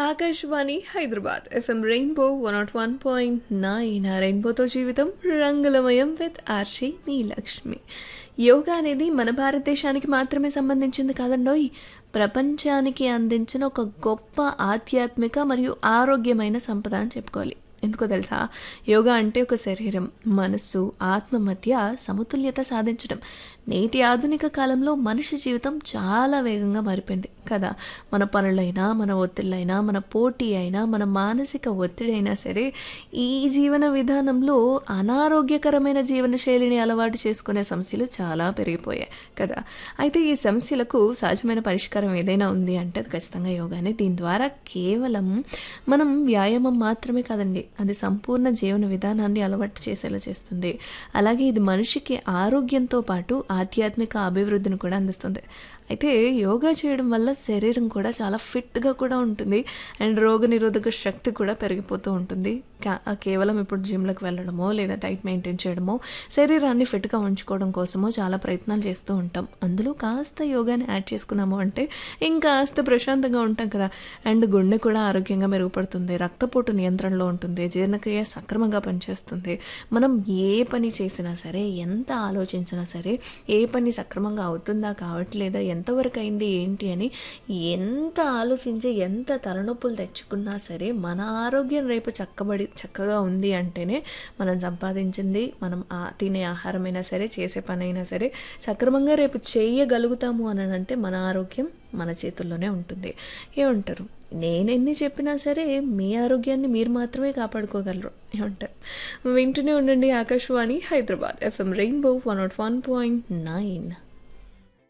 Akashvani Hyderabad FM rainbow one not one point nine రెయిన్బోతో జీవితం రంగులమయం విత్ ఆర్షి మీ లక్ష్మి యోగా అనేది మన భారతదేశానికి మాత్రమే సంబంధించింది కాదండోయ్ ప్రపంచానికి అందించిన ఒక గొప్ప ఆధ్యాత్మిక మరియు ఆరోగ్యమైన సంపద అని చెప్పుకోవాలి ఎందుకో తెలుసా యోగా అంటే ఒక శరీరం మనస్సు ఆత్మ మధ్య సమతుల్యత సాధించడం నేటి ఆధునిక కాలంలో మనిషి జీవితం చాలా వేగంగా మారిపోయింది కదా మన పనులైనా మన ఒత్తిళ్ళైనా మన పోటీ అయినా మన మానసిక ఒత్తిడి అయినా సరే ఈ జీవన విధానంలో అనారోగ్యకరమైన జీవన శైలిని అలవాటు చేసుకునే సమస్యలు చాలా పెరిగిపోయాయి కదా అయితే ఈ సమస్యలకు సహజమైన పరిష్కారం ఏదైనా ఉంది అంటే అది ఖచ్చితంగా యోగానే దీని ద్వారా కేవలం మనం వ్యాయామం మాత్రమే కాదండి అది సంపూర్ణ జీవన విధానాన్ని అలవాటు చేసేలా చేస్తుంది అలాగే ఇది మనిషికి ఆరోగ్యంతో పాటు ఆధ్యాత్మిక అభివృద్ధిని కూడా అందిస్తుంది అయితే యోగా చేయడం వల్ల శరీరం కూడా చాలా ఫిట్గా కూడా ఉంటుంది అండ్ రోగనిరోధక శక్తి కూడా పెరిగిపోతూ ఉంటుంది కా- కేవలం ఇప్పుడు జిమ్లకు వెళ్ళడమో లేదా డైట్ మెయింటైన్ చేయడమో శరీరాన్ని ఫిట్గా ఉంచుకోవడం కోసమో చాలా ప్రయత్నాలు చేస్తూ ఉంటాం అందులో కాస్త యోగాని యాడ్ చేసుకున్నాము అంటే ఇంకాస్త ప్రశాంతంగా ఉంటాం కదా అండ్ గుండె కూడా ఆరోగ్యంగా మెరుగుపడుతుంది రక్తపోటు నియంత్రణలో ఉంటుంది జీర్ణక్రియ సక్రమంగా పనిచేస్తుంది మనం ఏ పని చేసినా సరే ఎంత ఆలోచించినా సరే ఏ పని సక్రమంగా అవుతుందా కావట్లేదా ఎంతవరకు అయింది ఏంటి అని ఎంత ఆలోచించి ఎంత తలనొప్పులు తెచ్చుకున్నా సరే మన ఆరోగ్యం రేపు చక్కబడి చక్కగా ఉంది అంటేనే మనం సంపాదించింది మనం ఆ తినే ఆహారమైనా సరే చేసే పని అయినా సరే సక్రమంగా రేపు చేయగలుగుతాము అని అంటే మన ఆరోగ్యం మన చేతుల్లోనే ఉంటుంది ఏమంటారు నేను ఎన్ని చెప్పినా సరే మీ ఆరోగ్యాన్ని మీరు మాత్రమే కాపాడుకోగలరు ఏమంటారు వింటూనే ఉండండి Akashvani Hyderabad FM rainbow one not one point nine